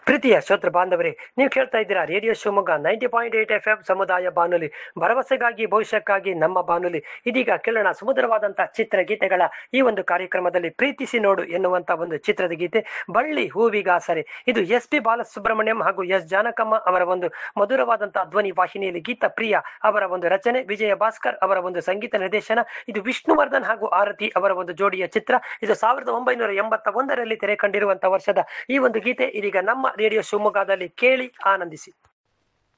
ಪ್ರೀತಿಯ ಶ್ರೋತೃ ಬಾಂಧವರೇ ನೀವು ಕೇಳ್ತಾ ಇದ್ದೀರಾ radio Shivamogga ninety point eight F M ಸಮುದಾಯ ಬಾನುಲಿ ಭರವಸೆಗಾಗಿ ಭವಿಷ್ಯಕ್ಕಾಗಿ ನಮ್ಮ ಬಾನುಲಿ ಇದೀಗ ಕೇಳೋಣ ಸುಮಧುರವಾದಂತಹ ಚಿತ್ರಗೀತೆಗಳ ಈ ಒಂದು ಕಾರ್ಯಕ್ರಮದಲ್ಲಿ ಪ್ರೀತಿಸಿ ನೋಡು ಎನ್ನುವಂತ ಒಂದು ಚಿತ್ರದ ಗೀತೆ ಬಳ್ಳಿ ಹೂವಿಗಾಸರೆ ಇದು ಎಸ್ ಪಿ ಬಾಲಸುಬ್ರಹ್ಮಣ್ಯಂ ಹಾಗೂ ಎಸ್ ಜಾನಕಮ್ಮ ಅವರ ಒಂದು ಮಧುರವಾದಂತಹ ಧ್ವನಿ ವಾಹಿನಿಯಲ್ಲಿ ಗೀತ ಪ್ರಿಯ ಅವರ ಒಂದು ರಚನೆ ವಿಜಯ ಭಾಸ್ಕರ್ ಅವರ ಒಂದು ಸಂಗೀತ ನಿರ್ದೇಶನ ಇದು ವಿಷ್ಣುವರ್ಧನ್ ಹಾಗೂ ಆರತಿ ಅವರ ಒಂದು ಜೋಡಿಯ ಚಿತ್ರ ಇದು ಸಾವಿರದ ಒಂಬೈನೂರ ಎಂಬತ್ತ ಒಂದರಲ್ಲಿ ತೆರೆ ಕಂಡಿರುವಂತಹ ವರ್ಷದ ಈ ಒಂದು ಗೀತೆ ಇದೀಗ ನಮ್ಮ ರೇಡಿಯೋ ಶಿವಮೊಗ್ಗದಲ್ಲಿ ಕೇಳಿ ಆನಂದಿಸಿ